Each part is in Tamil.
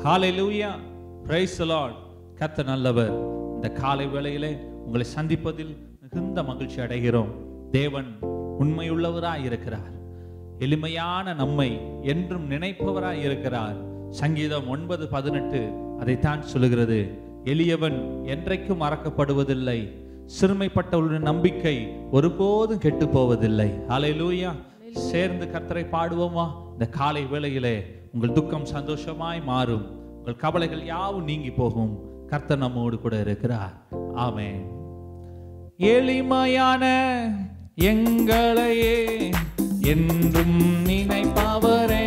ஹalleluya praise the lord கர்த்தர் நல்லவர் இந்த காலை வேளையிலே உங்களை சந்திப்பதில் மிகுந்த மகிழ்ச்சி அடைகிறோம் தேவன் உண்மையுள்ளவராய் இருக்கிறார் எளிமையான நம்மை என்றும் நினைப்பவராய் இருக்கிறார் சங்கீதம் ஒன்பது பதினெட்டு அதைத்தான் சொல்லுகிறது எளியவன் என்றைக்கும் மறக்கப்படுவதில்லை சிறுமைப்பட்டவர்களுடைய நம்பிக்கை ஒருபோதும் கெட்டு போவதில்லை ஹalleluya சேர்ந்து கர்த்தரை பாடுவோமா இந்த காலை வேளையிலே உங்கள் துக்கம் சந்தோஷமாய் மாறும் உங்கள் கவலைகள் யாவும் நீங்கி போகும் கர்த்தர் நம்மோடு கூட இருக்கிறார் ஆமென் எளிமையான எங்களையே என்றும் நினைப்பவரே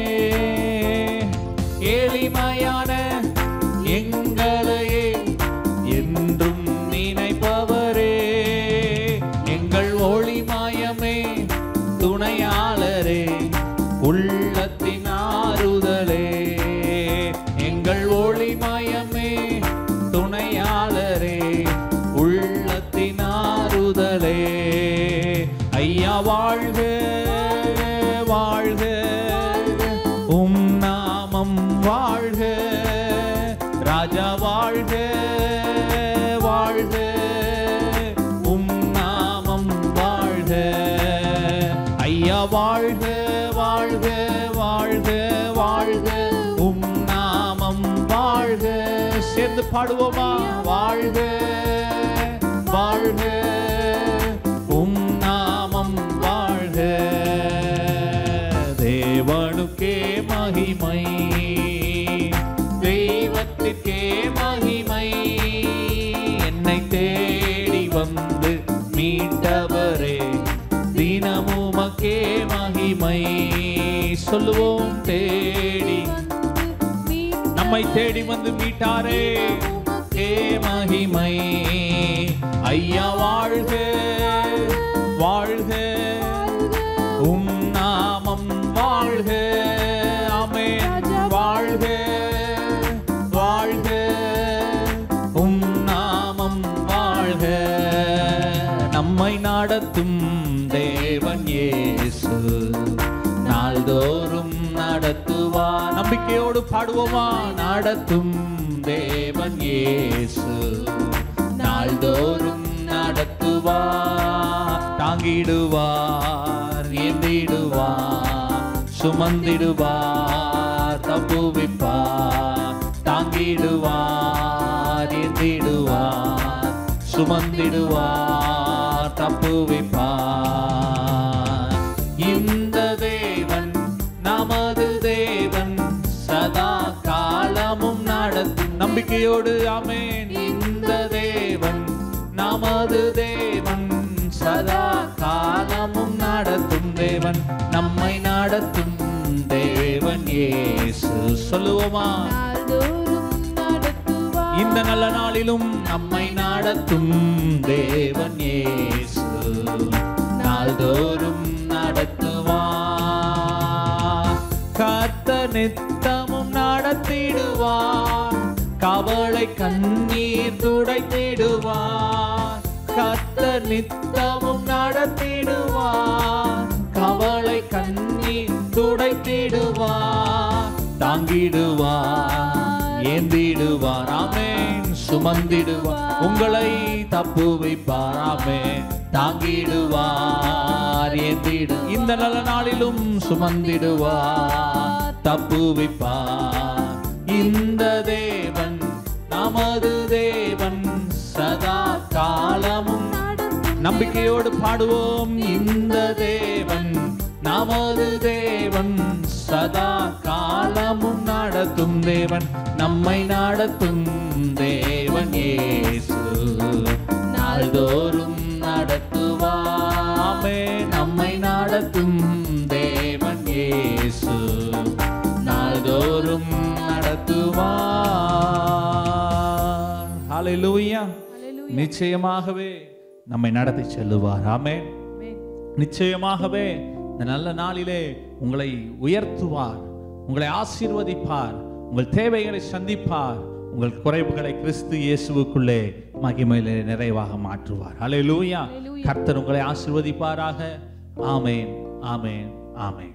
எளிமையான எங்களையே என்றும் நினைப்பவரே எங்கள் ஒளிமயமே துணையாளரே உள்ளத்தின் ஆறுதலே எங்கள் ஒளிமயமே துணையாளரே உள்ளத்தின் ஆறுதலே ஐயா வாழ்க வாழ்க உம் நாமம் வாழ்க ராஜா வாழ்க வாழ்க உம் நாமம் வாழ்க ஐயா வாழ்க வாழ்க வாழ்க வாழ்க உம் நாமம் வாழ்க சேர்ந்து பாடுவோமா வாழ்க வாழ்க உம் நாமம் வாழ்க தேவனுக்கே மகிமை தெய்வத்திற்கே மகிமை என்னை தேடி வந்து மீட்டவரே தினமுமக்கே மகிமை சொல்லுவோம் தேடி நம்மை தேடி வந்து மீட்டாரே ஏ மகிமை ஐயா வாழ்க வாழ்க உம் நாமம் வாழ்க ஆமென் வாழ்க வாழ்க உம் நாமம் வாழ்க நம்மை நடத்தும் தேவன் இயேசு நாள்தோறும் நடத்துவா நம்பிக்கையோடு பாடுவோமா நடத்தும் தேவன் இயேசு நாள்தோறும் நடத்துவா தாங்கிடுவார் ஏந்திடுவார் சுமந்திடுவார் தப்புவிப்பார் தாங்கிடுவார் ஏந்திடுவார் சுமந்திடுவார் தப்புவிப்பார் இந்த தேவன் நமது தேவன் சதா காலமும் நடத்தும் நம்பிக்கையோடு ஆமென் இந்த தேவன் நமது தேவன் சதா காலமும் நடத்தும் தேவன் நம்மை நடத்தும் தேவன் இயேசு சொல்லுவோமா இந்த நல்ல நாளிலும் நம்மை நடத்தும் தேவன் இயேசு நாள்தோறும் நடத்துவார் கத்த நித்தமும் நடத்திடுவார் கவலை கண்ணீர் துடைத்திடுவார் கத்த நித்தமும் நடத்திடுவார் கவலை கண்ணீர் துடைத்திடுவார் தாங்கிடுவார் ஏந்திடுவார் ஆமென் சுமந்திடுவார் உங்களை தப்பு வைப்பார் ஆமென் தாங்கிடுவார் ஏந்திடு இந்த நல்ல நாளிலும் சுமந்திடுவார் தப்பு வைப்பார் இந்த தேவன் நமது தேவன் சதா காலமும் நம்பிக்கையோடு பாடுவோம் இந்த தேவன் நமது தேவன் சதா காலமும் நடத்தும் தேவன் நம்மை நடத்தும் தேவன் இயேசு நாள்தோறும் நடத்துவாமே நம்மை நடத்தும் தேவன் இயேசு நாள்தோறும் நடத்துவார் ஹalleluya நிச்சயமாகவே நம்மை நடத்தி செல்லுவார் ஆமென் நிச்சயமாகவே இந்த நல்ல நாளிலே உங்களை உயர்த்துவார் உங்களை ஆசீர்வதிப்பார் உங்கள் தேவைகளை சந்திப்பார் உங்கள் குறைவுகளை கிறிஸ்து இயேசுவுக்குள்ளே மகிமையிலே நிறைவாக மாற்றுவார் ஹalleluya கர்த்தர் உங்களை ஆசீர்வதிப்பாராக ஆமென் ஆமென் ஆமென்